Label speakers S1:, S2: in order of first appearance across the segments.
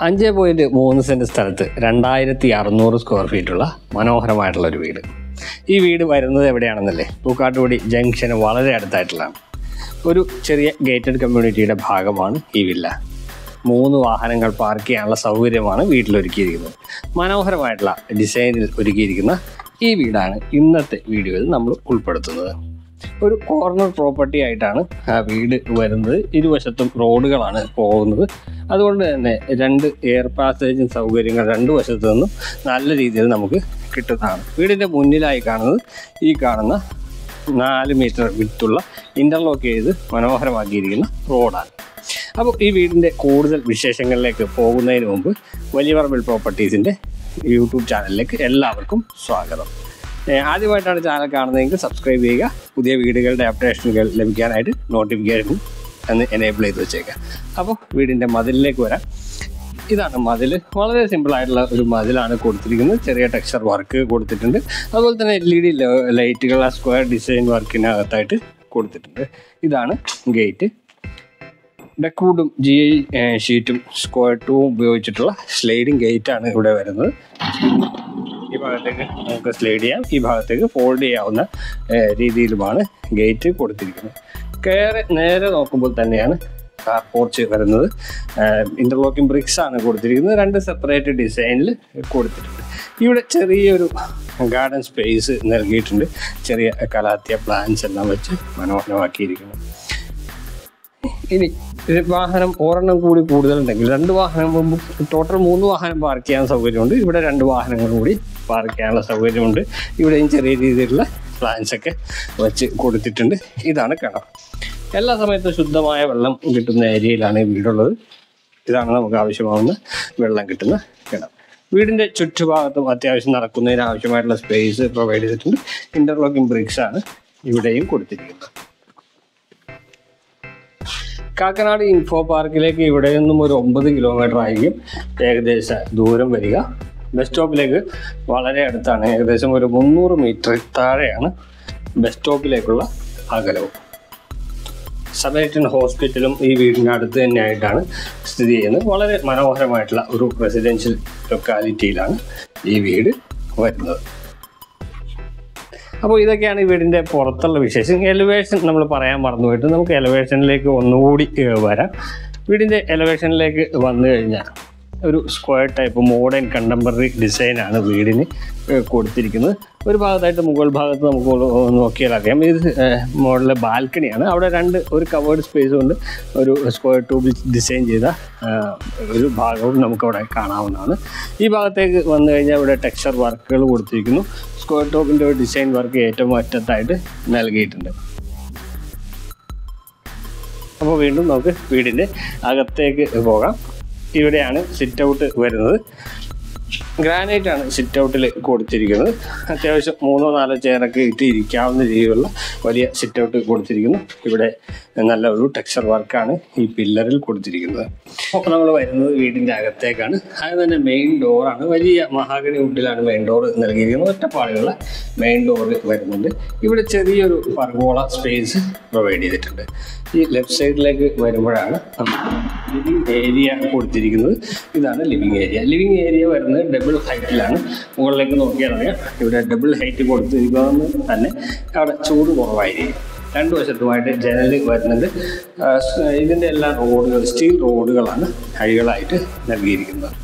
S1: അഞ്ച് പോയിന്റ് മൂന്ന് സെന്റ് സ്ഥലത്ത് രണ്ടായിരത്തി അറുന്നൂറ് സ്ക്വയർ ഫീറ്റുള്ള മനോഹരമായിട്ടുള്ള ഒരു വീട് ഈ വീട് വരുന്നത് എവിടെയാണെന്നല്ലേ പൂക്കാട്ടുപടി ജംഗ്ഷന് വളരെ അടുത്തായിട്ടുള്ളതാണ് ഒരു ചെറിയ ഗേറ്റഡ് കമ്മ്യൂണിറ്റിയുടെ ഭാഗമാണ് ഈ വില്ല മൂന്ന് വാഹനങ്ങൾ പാർക്ക് ചെയ്യാനുള്ള സൗകര്യമാണ് വീട്ടിൽ ഒരുക്കിയിരിക്കുന്നത് മനോഹരമായിട്ടുള്ള ഡിസൈനിൽ ഒരുക്കിയിരിക്കുന്ന ഈ വീടാണ് ഇന്നത്തെ വീഡിയോയിൽ നമ്മൾ ഉൾപ്പെടുത്തുന്നത് ഒരു കോർണർ പ്രോപ്പർട്ടി ആയിട്ടാണ് ആ വീട് വരുന്നത് ഇരുവശത്തും റോഡുകളാണ് പോകുന്നത് അതുകൊണ്ട് തന്നെ രണ്ട് എയർ പാസേജും സൗകര്യങ്ങൾ രണ്ട് വശത്തു നിന്നും നല്ല രീതിയിൽ നമുക്ക് കിട്ടുന്നതാണ് വീടിൻ്റെ മുന്നിലായി കാണുന്നത് ഈ കാണുന്ന നാല് മീറ്റർ വിത്തുള്ള ഇൻ്റർലോക്ക് ചെയ്ത് മനോഹരമാക്കിയിരിക്കുന്ന റോഡാണ് അപ്പോൾ ഈ വീടിൻ്റെ കൂടുതൽ വിശേഷങ്ങളിലേക്ക് പോകുന്നതിന് മുമ്പ് വലിയ പറമ്പിൽ പ്രോപ്പർട്ടീസിൻ്റെ യൂട്യൂബ് ചാനലിലേക്ക് എല്ലാവർക്കും സ്വാഗതം ഏ, ആദ്യമായിട്ടാണ് ചാനൽ കാണുന്നതെങ്കിൽ സബ്സ്ക്രൈബ് ചെയ്യുക പുതിയ വീടുകളുടെ അപ്ഡേഷനുകൾ ലഭിക്കാനായിട്ട് നോട്ടിഫിക്കേഷൻ എന്ന് എനേബിൾ ചെയ്ത് വെച്ചേക്കുക അപ്പോൾ വീടിൻ്റെ മതിലിലേക്ക് വരാം ഇതാണ് മതിൽ വളരെ സിമ്പിൾ ആയിട്ടുള്ള ഒരു മതിലാണ് കൊടുത്തിരിക്കുന്നത് ചെറിയ ടെക്സ്ചർ വർക്ക് കൊടുത്തിട്ടുണ്ട് അതുപോലെ തന്നെ എൽ ഇ ഡി ലൈറ്റുകൾ ആ സ്ക്വയർ ഡിസൈൻ വർക്കിനകത്തായിട്ട് കൊടുത്തിട്ടുണ്ട് ഇതാണ് ഗേറ്റ് ഡെക്കൂഡും ജി ഐ ഷീറ്റും സ്ക്വയർ ടൂവും ഉപയോഗിച്ചിട്ടുള്ള സ്ലൈഡിങ് ഗേറ്റ് ആണ് ഇവിടെ വരുന്നത് ഈ ഭാഗത്തേക്ക് നമുക്ക് സ്ലൈഡ് ചെയ്യാം ഈ ഭാഗത്തേക്ക് ഫോൾഡ് ചെയ്യാവുന്ന ഏഹ്, രീതിയിലുമാണ് ഗേറ്റ് കൊടുത്തിരിക്കുന്നത് കയറി നേരെ നോക്കുമ്പോൾ തന്നെയാണ് കാർ പോർച്ച് വരുന്നത് ഇന്റർലോക്കിംഗ് ബ്രിക്സ് ആണ് കൊടുത്തിരിക്കുന്നത് രണ്ട് സെപ്പറേറ്റ് ഡിസൈനിൽ കൊടുത്തിട്ടുണ്ട് ഇവിടെ ചെറിയൊരു ഗാർഡൻ സ്പേസ് നൽകിയിട്ടുണ്ട് ചെറിയ കലാത്തിയ പ്ലാന്റ്സ് എല്ലാം വെച്ച് മനോഹരമാക്കിയിരിക്കുന്നു ഇനി ഇത് വാഹനം ഒരെണ്ണം കൂടി കൂടുതലുണ്ടെങ്കിൽ രണ്ട് വാഹനം ടോട്ടൽ മൂന്ന് വാഹനം പാർക്ക് ചെയ്യാൻ സൗകര്യമുണ്ട് ഇവിടെ രണ്ട് വാഹനങ്ങൾ കൂടി പാർക്ക് ചെയ്യാനുള്ള സൗകര്യമുണ്ട് ഇവിടെയും ചെറിയ രീതിയിലുള്ള പ്ലാൻസ് ഒക്കെ വെച്ച് കൊടുത്തിട്ടുണ്ട് ഇതാണ് കിണർ എല്ലാ സമയത്തും ശുദ്ധമായ വെള്ളം കിട്ടുന്ന ഏരിയയിലാണ് ഈ വീടുള്ളത് ഇതാണ് നമുക്ക് ആവശ്യമാവുന്ന വെള്ളം കിട്ടുന്ന കിണർ വീടിന്റെ ചുറ്റുഭാഗത്തും അത്യാവശ്യം നടക്കുന്നതിന് ആവശ്യമായിട്ടുള്ള സ്പേസ് പ്രൊവൈഡ് ചെയ്തിട്ടുണ്ട് ഇന്റർലോക്കിംഗ് ബ്രിക്സ് ആണ് ഇവിടെയും കൊടുത്തിരിക്കുന്നത് കാക്കനാട് ഇൻഫോ പാർക്കിലേക്ക് ഇവിടെ നിന്നും ഒരു ഒമ്പത് കിലോമീറ്റർ ആയിരിക്കും ഏകദേശ ദൂരം വരിക ബസ് സ്റ്റോപ്പിലേക്ക് വളരെ അടുത്താണ് ഏകദേശം ഒരു മുന്നൂറ് മീറ്റർ താഴെയാണ് ബസ് സ്റ്റോപ്പിലേക്കുള്ള അകലവും സമയറ്റിൻ ഹോസ്പിറ്റലും ഈ വീടിൻ്റെ അടുത്ത് തന്നെയായിട്ടാണ് സ്ഥിതി ചെയ്യുന്നത് വളരെ മനോഹരമായിട്ടുള്ള ഒരു റെസിഡൻഷ്യൽ ലൊക്കാലിറ്റിയിലാണ് ഈ വീട് വരുന്നത് അപ്പോൾ ഇതൊക്കെയാണ് ഈ വീടിൻ്റെ പുറത്തുള്ള വിശേഷം എലിവേഷൻ നമ്മൾ പറയാൻ മറന്നുപോയിട്ട് നമുക്ക് എലിവേഷനിലേക്ക് ഒന്നുകൂടി ഏഹ്, വരാം വീടിൻ്റെ എലിവേഷനിലേക്ക് വന്നു കഴിഞ്ഞാൽ ഒരു സ്ക്വയർ ടൈപ്പ് മോഡേൺ കണ്ടംപററി ഡിസൈനാണ് വീടിന് ഏഹ്, കൊടുത്തിരിക്കുന്നത് ഒരു ഭാഗത്തായിട്ട് മുകൾ ഭാഗത്ത് നമുക്ക് ഒന്ന് നോക്കിയാൽ അറിയാം ഇത് മോഡല് ബാൽക്കണിയാണ് അവിടെ രണ്ട് ഒരു കവേർഡ് സ്പേസ് കൊണ്ട് ഒരു സ്ക്വയർ ട്യൂബിൽ ഡിസൈൻ ചെയ്ത ഏഹ്, ഒരു ഭാഗവും നമുക്കവിടെ കാണാവുന്നതാണ് ഈ ഭാഗത്തേക്ക് വന്നു കഴിഞ്ഞാൽ ഇവിടെ ടെക്സ്ചർ വർക്കുകൾ കൊടുത്തിരിക്കുന്നു സ്ക്വയർ ടോപ്പിൻ്റെ ഒരു ഡിസൈൻ വർക്ക് ഏറ്റവും അറ്റത്തായിട്ട് നൽകിയിട്ടുണ്ട് അപ്പോൾ വീണ്ടും നമുക്ക് വീടിൻ്റെ അകത്തേക്ക് പോകാം ഇവിടെയാണ് സിറ്റ് ഔട്ട് വരുന്നത് ഗ്രാനൈറ്റ് ആണ് സിറ്റ് ഔട്ടിൽ കൊടുത്തിരിക്കുന്നത് അത്യാവശ്യം മൂന്നോ നാലോ ചെയറൊക്കെ ഇട്ട് ഇരിക്കാവുന്ന രീതിയിലുള്ള വലിയ സിറ്റ് ഔട്ട് കൊടുത്തിരിക്കുന്നു ഇവിടെ നല്ല ഒരു ടെക്സ്ചർ വർക്കാണ് ഈ പില്ലറിൽ കൊടുത്തിരിക്കുന്നത് അപ്പോൾ നമ്മൾ വരുന്നത് വീടിൻ്റെ അകത്തേക്കാണ് അത് തന്നെ മെയിൻ ഡോറാണ് വലിയ മഹാഗണി വുഡിലാണ് മെയിൻ ഡോർ നൽകിയിരിക്കുന്നത് ഒറ്റപ്പാടുള്ള മെയിൻ ഡോർ വരുന്നുണ്ട് ഇവിടെ ചെറിയൊരു പർഗോള സ്പേസ് പ്രൊവൈഡ് ചെയ്തിട്ടുണ്ട് ഈ ലെഫ്റ്റ് സൈഡിലേക്ക് വരുമ്പോഴാണ് ലിവിങ് ഏരിയ കൊടുത്തിരിക്കുന്നത് ഇതാണ് ലിവിങ് ഏരിയ ലിവിങ് ഏരിയ വരുന്നത് ഡബിൾ ഹൈറ്റിലാണ് മുകളിലേക്ക് നോക്കിയാൽ അറിയാം ഇവിടെ ഡബിൾ ഹൈറ്റ് കൊടുത്തിരിക്കുന്നത് തന്നെ അവിടെ ചൂട് കുറവായിരിക്കും രണ്ട് വശത്തുമായിട്ട് ജനൽ വരുന്നുണ്ട് ആ, സ് ഇതിൻ്റെ എല്ലാ റോഡുകൾ സ്റ്റീൽ റോഡുകളാണ് അഴികളായിട്ട് നൽകിയിരിക്കുന്നത്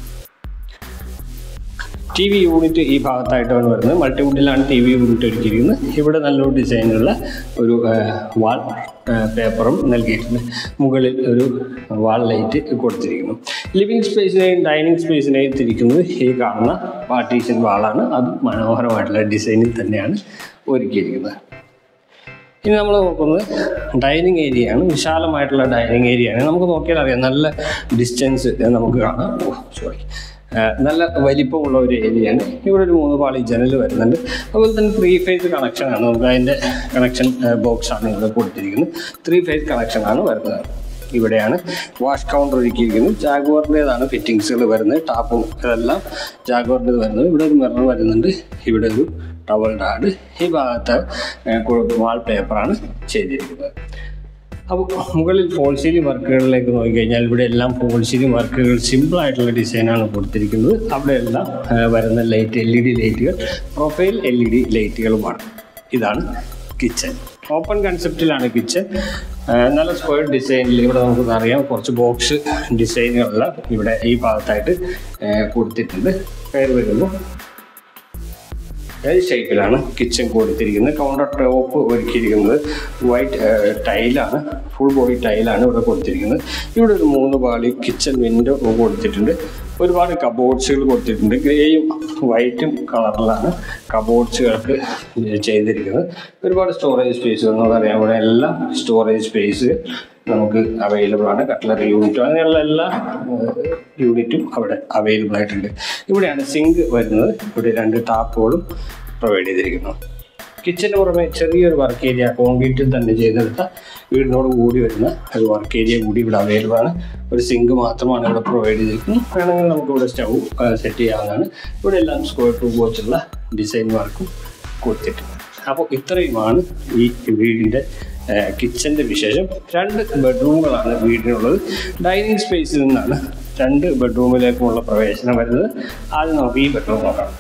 S1: ടി വി യൂണിറ്റ് ഈ ഭാഗത്തായിട്ടാണ് വരുന്നത് മൾട്ടിവുഡിലാണ് ടി വി യൂണിറ്റ് ഒരുക്കിയിരിക്കുന്നത് ഇവിടെ നല്ലൊരു ഡിസൈനുള്ള ഒരു വാൾ പേപ്പറും നൽകിയിട്ടുണ്ട് മുകളിൽ ഒരു വാൾ ലൈറ്റ് കൊടുത്തിരിക്കുന്നു ലിവിങ് സ്പേസിനെയും ഡൈനിങ് സ്പേസിനെയും തിരിക്കുന്നത് ഈ കാണുന്ന പാർട്ടീഷൻ വാളാണ് അത് മനോഹരമായിട്ടുള്ള ഡിസൈനിൽ തന്നെയാണ് ഒരുക്കിയിരിക്കുന്നത് ഇനി നമ്മൾ നോക്കുന്നത് ഡൈനിങ് ഏരിയ ആണ് വിശാലമായിട്ടുള്ള ഡൈനിങ് ഏരിയ ആണ് നമുക്ക് നോക്കിയാൽ അറിയാം നല്ല ഡിസ്റ്റൻസ് നമുക്ക് കാണാം സോറി നല്ല വലിപ്പമുള്ള ഒരു ഏരിയയാണ് ഇവിടെ ഒരു മൂന്ന് പാളി ജനൽ വരുന്നുണ്ട് അതുപോലെ തന്നെ ത്രീ ഫേസ് കണക്ഷൻ ആണ് നമുക്ക് അതിൻ്റെ കണക്ഷൻ ബോക്സ് ആണ് ഇവിടെ കൊടുത്തിരിക്കുന്നത് ത്രീ ഫേസ് കണക്ഷൻ ആണ് വരുന്നത് ഇവിടെയാണ് വാഷ് കൗണ്ടർ ഒരുക്കിയിരിക്കുന്നത് ജാഗ്വാറിൻ്റെതാണ് ഫിറ്റിങ്സുകൾ വരുന്നത് ടാപ്പും ഇതെല്ലാം ജാഗ്വാറിൻ്റെ വരുന്നത് ഇവിടെ ഒരു മിറർ വരുന്നുണ്ട് ഇവിടെ ഒരു ടവൽ ഡാഡ് ഈ ഭാഗത്ത് വാൾ പേപ്പറാണ് ചെയ്തിരിക്കുന്നത് അപ്പോൾ മുകളിൽ ഫോൾ സീലിംഗ് വർക്കുകളിലേക്ക് നോക്കിക്കഴിഞ്ഞാൽ ഇവിടെ എല്ലാം ഫോൾ സീലിംഗ് വർക്കുകൾ സിമ്പിൾ ആയിട്ടുള്ള ഡിസൈനാണ് കൊടുത്തിരിക്കുന്നത് അവിടെ എല്ലാം ആ, വരുന്ന ലൈറ്റ് എൽ ഇ ഡി ലൈറ്റുകൾ പ്രൊഫൈൽ എൽ ഇ ഡി ലൈറ്റുകളുമാണ് ഇതാണ് കിച്ചൺ ഓപ്പൺ കൺസെപ്റ്റിലാണ് കിച്ചൺ നല്ല സ്ക്വയർ ഡിസൈനിൽ ഇവിടെ നമുക്ക് അറിയാം കുറച്ച് ബോക്സ് ഡിസൈനുകളെല്ലാം ഇവിടെ ഈ ഭാഗത്തായിട്ട് ആ, കൊടുത്തിട്ടുണ്ട് കയറി വരുമ്പോൾ ഈ ഷേപ്പിലാണ് കിച്ചൺ കൊടുത്തിരിക്കുന്നത് കൗണ്ടർ ടോപ്പ് ഒരുക്കിയിരിക്കുന്നത് വൈറ്റ് ടൈലാണ് ഫുൾ ബോഡി ടൈലാണ് ഇവിടെ കൊടുത്തിരിക്കുന്നത് ഇവിടെ ഒരു മൂന്ന് പാളി കിച്ചൺ വിൻഡോ കൊടുത്തിട്ടുണ്ട് ഒരുപാട് കബോർഡ്സുകൾ കൊടുത്തിട്ടുണ്ട് ഗ്രേയും വൈറ്റും കളറിലാണ് കബോർഡ്സുകൾക്ക് ചെയ്തിരിക്കുന്നത് ഒരുപാട് സ്റ്റോറേജ് സ്പേസുകൾ നമുക്കറിയാം ഇവിടെ എല്ലാം സ്റ്റോറേജ് സ്പേസ് നമുക്ക് അവൈലബിൾ ആണ് കട്ട്ലറി യൂണിറ്റും അങ്ങനെയുള്ള എല്ലാ യൂണിറ്റും അവിടെ അവൈലബിൾ ആയിട്ടുണ്ട് ഇവിടെയാണ് സിങ്ക് വരുന്നത് ഇവിടെ രണ്ട് ടാപ്പുകളും പ്രൊവൈഡ് ചെയ്തിരിക്കുന്നു കിച്ചന് പുറമെ ചെറിയൊരു വർക്ക് ഏരിയ കോൺക്രീറ്റിൽ തന്നെ ചെയ്തെടുത്ത വീടിനോട് കൂടി വരുന്ന ഒരു വർക്ക് ഏരിയ കൂടി ഇവിടെ അവൈലബിൾ ആണ് ഒരു സിങ്ക് മാത്രമാണ് ഇവിടെ പ്രൊവൈഡ് ചെയ്തിരിക്കുന്നത് വേണമെങ്കിൽ നമുക്ക് ഇവിടെ സ്റ്റൗ സെറ്റ് ചെയ്യാവുന്നതാണ് ഇവിടെ എല്ലാം സ്ക്വയർ ടു വെച്ചുള്ള ഡിസൈൻ വർക്കും കൊടുത്തിട്ടുണ്ട് അപ്പോൾ ഇത്രയുമാണ് ഈ വീടിൻ്റെ കിച്ചൻ്റെ വിശേഷം രണ്ട് ബെഡ്റൂമുകളാണ് വീടിനുള്ളത് ഡൈനിങ് സ്പേസിൽ നിന്നാണ് രണ്ട് ബെഡ്റൂമിലേക്കുമുള്ള പ്രവേശനം വരുന്നത് ആദ്യം നമുക്ക് ഈ ബെഡ്റൂം നോക്കാം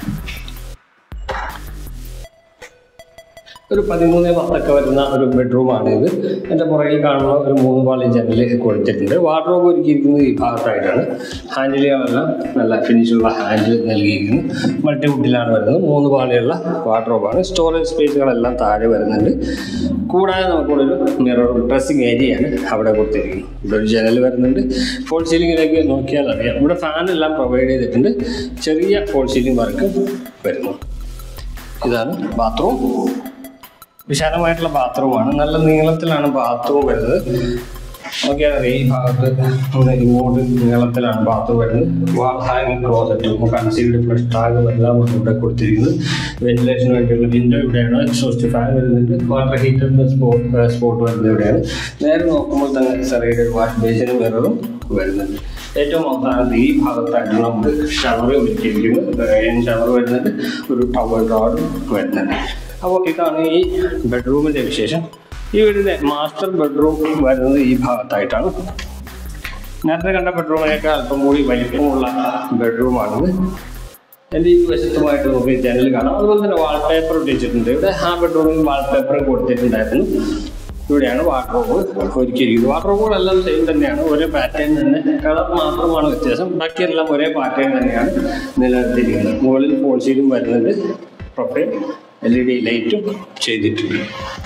S1: ഒരു പതിമൂന്ന് പത്തൊക്കെ വരുന്ന ഒരു ബെഡ്റൂമാണ് ഇത് എൻ്റെ പുറകിൽ കാണുന്ന ഒരു മൂന്ന് പാളി ജനൽ കൊടുത്തിട്ടുണ്ട് വാർഡ്രോബ് ഒരുക്കിയിരിക്കുന്നത് ഈ ഭാഗത്തായിട്ടാണ് ഹാൻഡിലുകളെല്ലാം നല്ല ഫിനിഷുള്ള ഹാൻഡിൽ നൽകിയിരിക്കുന്നു മൾട്ടിവുഡിലാണ് വരുന്നത് മൂന്ന് പാളിയുള്ള വാർഡ്രോബാണ് സ്റ്റോറേജ് സ്പേസുകളെല്ലാം താഴെ വരുന്നുണ്ട് കൂടാതെ നമുക്കിവിടെ ഒരു മിറർ ഡ്രസ്സിങ് ഏരിയയാണ് അവിടെ കൊടുത്തിരിക്കുന്നത് ഇവിടെ ഒരു ജനൽ വരുന്നുണ്ട് ഫോൾ സീലിംഗിലേക്ക് നോക്കിയാൽ അറിയാം ഇവിടെ ഫാനെല്ലാം പ്രൊവൈഡ് ചെയ്തിട്ടുണ്ട് ചെറിയ ഫോൾ സീലിംഗ് വർക്ക് വരുന്നു ഇതാണ് ബാത്റൂം വിശാലമായിട്ടുള്ള ബാത്റൂമാണ് നല്ല നീളത്തിലാണ് ബാത്റൂം വരുന്നത് നോക്കിയാൽ അറിയാം ഈ ഭാഗത്ത് ഇവിടെ ഇങ്ങോട്ട് നീളത്തിലാണ് ബാത്റൂം വരുന്നത് വാൾ ഹാങ്ങിങ് ക്ലോസറ്റും കൺസീൽഡ് ഫ്ലഷ് ടാഗ് എല്ലാം ഇവിടെ കൊടുത്തിരിക്കുന്നത് വെന്റിലേഷന് വേണ്ടിയുള്ള വിൻഡോ ഇവിടെയാണ് എക്സോസ്റ്റ് ഫാൻ വരുന്നുണ്ട് വാട്ടർ ഹീറ്ററിൻ്റെ സ്പോട്ട് സ്പോട്ട് വരുന്നത് ഇവിടെയാണ് നേരെ നോക്കുമ്പോൾ തന്നെ ചെറിയൊരു വാഷ് ബേസിനും മിററും വരുന്നുണ്ട് ഏറ്റവും അവസാനത്ത് ഈ ഭാഗത്തായിട്ട് നമുക്ക് ഷവർ ഒരുക്കിയിരിക്കുന്നത് ഷവർ വരുന്നുണ്ട് ഒരു ടവൽ റോഡ് വരുന്നുണ്ട് അപ്പോൾ ഇതാണ് ഈ ബെഡ്റൂമിൻ്റെ വിശേഷം ഈ വീടിൻ്റെ മാസ്റ്റർ ബെഡ്റൂം വരുന്നത് ഈ ഭാഗത്തായിട്ടാണ് നേരത്തെ കണ്ട ബെഡ്റൂമിനേക്കാൾ അല്പം കൂടി വലിപ്പമുള്ള ബെഡ്റൂമാണിത് എൻ്റെ ഈ വശത്തുമായിട്ട് നമുക്ക് ജനൽ കാണാം അതുപോലെ തന്നെ വാൾപേപ്പർ ഒട്ടിച്ചിട്ടുണ്ട് ഇവിടെ ആ ബെഡ്റൂമിൽ വാൾപേപ്പർ കൊടുത്തിട്ടുണ്ടായിരുന്നു ഇവിടെയാണ് വാർഡ്രോബ് ഒരുക്കിയിരിക്കുന്നത് വാർഡ്രോബുകളെല്ലാം സെയിം തന്നെയാണ് ഒരേ പാറ്റേൺ തന്നെ കളർ മാത്രമാണ് വ്യത്യാസം ബാക്കിയെല്ലാം ഒരേ പാറ്റേൺ തന്നെയാണ് നിലനിർത്തിയിരിക്കുന്നത് മുകളിൽ ഫോൾ സീലും വരുന്നുണ്ട് പ്രൊഫൈൽ എൽ ഇ ഡി ലൈറ്റും ചെയ്തിട്ടുണ്ട്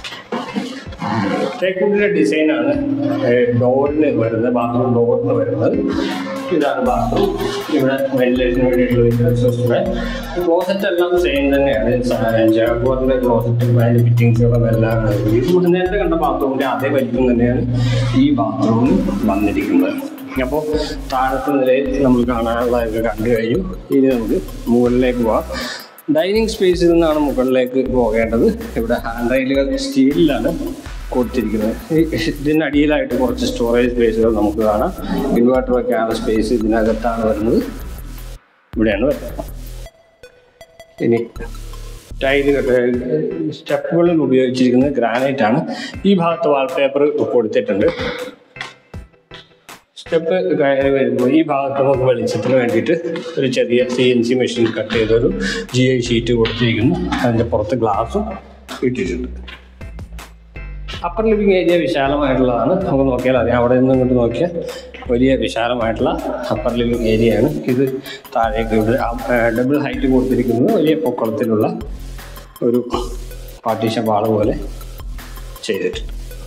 S1: തേക്കുണ്ടിൻ്റെ ഡിസൈനാണ് ഡോറിന് വരുന്നത് ബാത്റൂം ഡോറിന് വരുന്നത് ഇതാണ് ബാത്റൂം ഇവിടെ വെന്റിലേഷന് വേണ്ടിയിട്ടുള്ള ക്ലോസറ്റ് എല്ലാം സെയിം തന്നെയാണ് ജാഗോറിൻ്റെ ക്ലോസറ്റും അതിൻ്റെ ഫിറ്റിങ്സുകളും എല്ലാം ഇത് നേരത്തെ കണ്ട ബാത്റൂമിൻ്റെ അതേ വലിപ്പം തന്നെയാണ് ഈ ബാത്റൂമിൽ വന്നിരിക്കുന്നത് അപ്പോൾ താഴത്തെ നിലയിൽ നമ്മൾ കാണാനുള്ളതൊക്കെ കണ്ടു കഴിഞ്ഞു ഇനി നമുക്ക് മുകളിലേക്ക് പോവാം ഡൈനിങ് സ്പേസിൽ നിന്നാണ് മുകളിലേക്ക് പോകേണ്ടത് ഇവിടെ ഹാൻഡ് റൈലുകൾ സ്റ്റീലിലാണ് കൊടുത്തിരിക്കുന്നത് ഈ ഇതിനടിയിലായിട്ട് കുറച്ച് സ്റ്റോറേജ് സ്പേസുകൾ നമുക്ക് കാണാം ഇൻവേർട്ടർ വെക്കാനുള്ള സ്പേസ് ഇതിനകത്താണ് വരുന്നത് ഇവിടെയാണ് വരുന്നത് ഇനി ടൈലുകൾ സ്റ്റെപ്പുകളിൽ ഉപയോഗിച്ചിരിക്കുന്നത് ഗ്രാനൈറ്റ് ആണ് ഈ ഭാഗത്ത് വാൾപേപ്പർ കൊടുത്തിട്ടുണ്ട് സ്റ്റെപ്പ് കയറി വരുമ്പോൾ ഈ ഭാഗത്ത് നമുക്ക് വെളിച്ചത്തിന് വേണ്ടിയിട്ട് ഒരു ചെറിയ C N C machine cut ചെയ്തൊരു ജി ഐ ഷീറ്റ് കൊടുത്തിരിക്കുന്നു അതിൻ്റെ പുറത്ത് ഗ്ലാസും ഇട്ടിട്ടുണ്ട് അപ്പർ ലിവിങ് ഏരിയ വിശാലമായിട്ടുള്ളതാണ് നമുക്ക് നോക്കിയാൽ അറിയാം അവിടെ നിന്ന് ഇങ്ങോട്ട് നോക്കിയാൽ വലിയ വിശാലമായിട്ടുള്ള അപ്പർ ലിവിങ് ഏരിയയാണ് ഇത് താഴേക്ക് ഇവിടെ ഡബിൾ ഹൈറ്റ് കൊടുത്തിരിക്കുന്നത് വലിയ പൊക്കളത്തിലുള്ള ഒരു പാർട്ടീഷൻ വാള് പോലെ ചെയ്തിട്ടുണ്ട്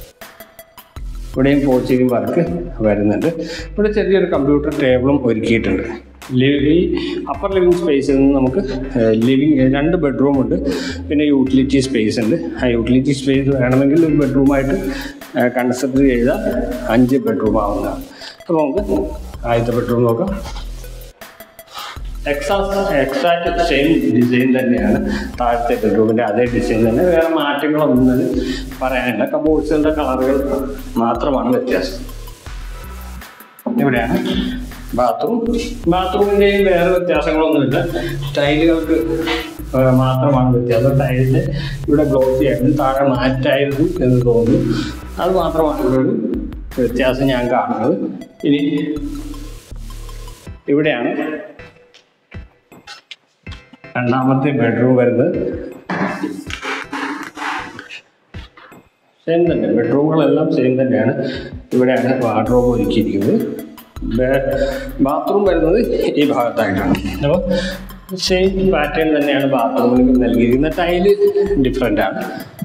S1: ഇവിടെയും പോച്ചിങ് വർക്ക് വരുന്നുണ്ട് ഇവിടെ ചെറിയൊരു കമ്പ്യൂട്ടർ ടേബിളും ഒരുക്കിയിട്ടുണ്ട് ലി- ഈ അപ്പർ ലിവിങ് സ്പേസിൽ നിന്ന് നമുക്ക് ലിവിങ് രണ്ട് ബെഡ്റൂം ഉണ്ട് പിന്നെ യൂട്ടിലിറ്റി സ്പേസ് ഉണ്ട് ആ യൂട്ടിലിറ്റി സ്പേസ് വേണമെങ്കിൽ ഒരു ബെഡ്റൂമായിട്ട് കൺസിഡർ ചെയ്താൽ അഞ്ച് ബെഡ്റൂം ആവുന്നതാണ് അപ്പോൾ നമുക്ക് ആദ്യത്തെ ബെഡ്റൂം നോക്കാം എക്സാസ് എക്സാക്ട് സെയിം ഡിസൈൻ തന്നെയാണ് താഴത്തെ ബെഡ്റൂമിൻ്റെ അതേ ഡിസൈൻ തന്നെ വേറെ മാറ്റങ്ങളൊന്നും തന്നെ പറയാനില്ല കബോർഡ്സുകളുടെ കളറുകൾ മാത്രമാണ് വ്യത്യാസം ഇവിടെയാണ് ബാത്റൂം ബാത്റൂമിൻ്റെയും വേറെ വ്യത്യാസങ്ങളൊന്നുമില്ല ടൈലുകൾക്ക് ആ, മാത്രമാണ് വ്യത്യാസം ടൈലിൻ്റെ ഇവിടെ ഗ്ലോസി ആയിരുന്നു താഴെ മാറ്റായിരുന്നു എന്ന് തോന്നുന്നു അത് മാത്രമാണ് ഇവിടെ ഒരു വ്യത്യാസം ഞാൻ കാണുന്നത് ഇനി ഇവിടെയാണ് രണ്ടാമത്തെ ബെഡ്റൂം വരുന്നത് സെയിം തന്നെ ബെഡ്റൂമുകളെല്ലാം സെയിം തന്നെയാണ് ഇവിടെയാണ് വാർഡ്രോബ് ഒരുക്കിയിരിക്കുന്നത് ബാത്റൂം വരുന്നത് ഈ ഭാഗത്തായിട്ടാണ് അപ്പോൾ സെയിം പാറ്റേൺ തന്നെയാണ് ബാത്റൂമിൽ നൽകിയിരിക്കുന്നത് ടൈല് ഡിഫറെൻ്റ് ആണ്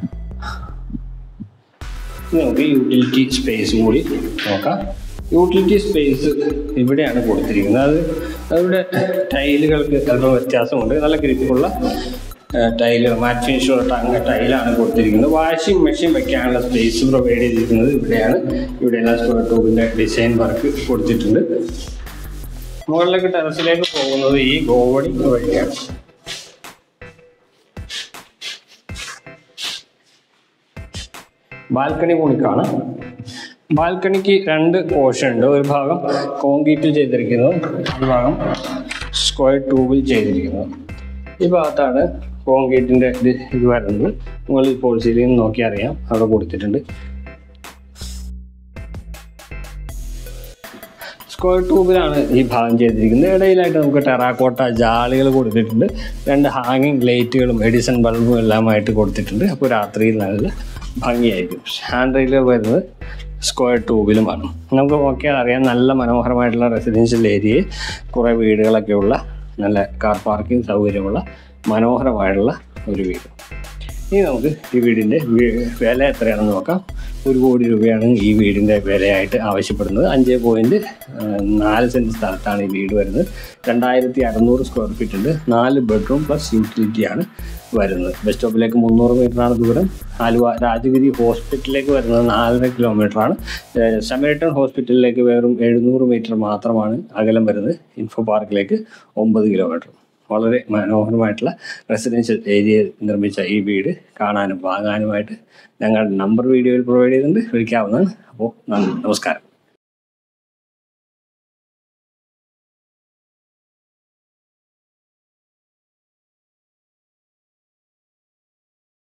S1: ഇനി നമുക്ക് യൂട്ടിലിറ്റി സ്പേസും കൂടി നോക്കാം യൂട്ടിലിറ്റി സ്പേസ് ഇവിടെയാണ് കൊടുത്തിരിക്കുന്നത് അത് അവിടെ ടൈലുകൾക്ക് അല്പം വ്യത്യാസമുണ്ട് നല്ല ഗ്രിപ്പുള്ള ടൈലുകൾ മാറ്റ് ഫിനിഷുള്ള ടങ്ങ ടൈലാണ് കൊടുത്തിരിക്കുന്നത് വാഷിംഗ് മെഷീൻ വെക്കാനുള്ള സ്പേസ് പ്രൊവൈഡ് ചെയ്തിരിക്കുന്നത് ഇവിടെയാണ് ഇവിടെയെല്ലാം സ്ക്വയർ ട്യൂബിൻ്റെ ഡിസൈൻ വർക്ക് കൊടുത്തിട്ടുണ്ട് മുകളിലേക്ക് ടെറസിലേക്ക് പോകുന്നത് ഈ ഗോവണി വഴിയാണ് ബാൽക്കണി കൂണിക്കാണ് ബാൽക്കണിക്ക് രണ്ട് പോർഷൻ ഉണ്ട് ഒരു ഭാഗം കോൺക്രീറ്റിൽ ചെയ്തിരിക്കുന്നു ഒരു ഭാഗം സ്ക്വയർ ട്യൂബിൽ ചെയ്തിരിക്കുന്നു ഈ ഭാഗത്താണ് കോൺക്രീറ്റിൻ്റെ ഇത് ഇത് വരുന്നത് നിങ്ങൾ ഇപ്പോൾ സീലിംഗ് നോക്കി അറിയാം അവിടെ കൊടുത്തിട്ടുണ്ട് സ്ക്വയർ ട്യൂബിലാണ് ഈ ഭാഗം ചെയ്തിരിക്കുന്നത് ഇടയിലായിട്ട് നമുക്ക് ടെറാക്കോട്ട ജാളികൾ കൊടുത്തിട്ടുണ്ട് രണ്ട് ഹാങ്ങിങ് ലൈറ്റുകളും എഡിസൺ ബൾബും എല്ലാമായിട്ട് കൊടുത്തിട്ടുണ്ട് അപ്പോൾ രാത്രിയിൽ നല്ല ഭംഗിയായിരിക്കും ഹാൻഡ് റെയിലുകൾ വരുന്നത് സ്ക്വയർ ട്യൂബിലുമാണ് നമുക്ക് നോക്കിയാൽ അറിയാം നല്ല മനോഹരമായിട്ടുള്ള റെസിഡൻഷ്യൽ ഏരിയയിൽ കുറേ വീടുകളൊക്കെ ഉള്ള നല്ല കാർ പാർക്കിംഗ് സൗകര്യമുള്ള മനോഹരമായിട്ടുള്ള ഒരു വീട് ഇനി നമുക്ക് ഈ വീടിൻ്റെ വി- വില എത്രയാണെന്ന് നോക്കാം ഒരു കോടി രൂപയാണ് ഈ വീടിൻ്റെ വിലയായിട്ട് ആവശ്യപ്പെടുന്നത് അഞ്ച് പോയിൻറ്റ് നാല് സെൻറ്റ് സ്ഥലത്താണ് ഈ വീട് വരുന്നത് രണ്ടായിരത്തി അറുന്നൂറ് സ്ക്വയർ ഫീറ്റ് ഉണ്ട് നാല് ബെഡ്റൂം പ്ലസ് യൂട്ടിലിറ്റിയാണ് വരുന്നത് ബസ് സ്റ്റോപ്പിലേക്ക് മുന്നൂറ് മീറ്ററാണ് ദൂരം ആലുവ രാജഗിരി ഹോസ്പിറ്റലിലേക്ക് വരുന്നത് നാലര കിലോമീറ്ററാണ് സമേട്ടൺ ഹോസ്പിറ്റലിലേക്ക് വെറും എഴുന്നൂറ് മീറ്റർ മാത്രമാണ് അകലം വരുന്നത് ഇൻഫോ പാർക്കിലേക്ക് ഒമ്പത് കിലോമീറ്റർ വളരെ മനോഹരമായിട്ടുള്ള റെസിഡൻഷ്യൽ ഏരിയയിൽ നിർമ്മിച്ച ഈ വീട് കാണാനും വാങ്ങാനുമായിട്ട് ഞങ്ങൾ നമ്പർ വീഡിയോയിൽ പ്രൊവൈഡ് ചെയ്യുന്നുണ്ട് വിളിക്കാവുന്നതാണ് അപ്പോൾ നന്ദി നമസ്കാരം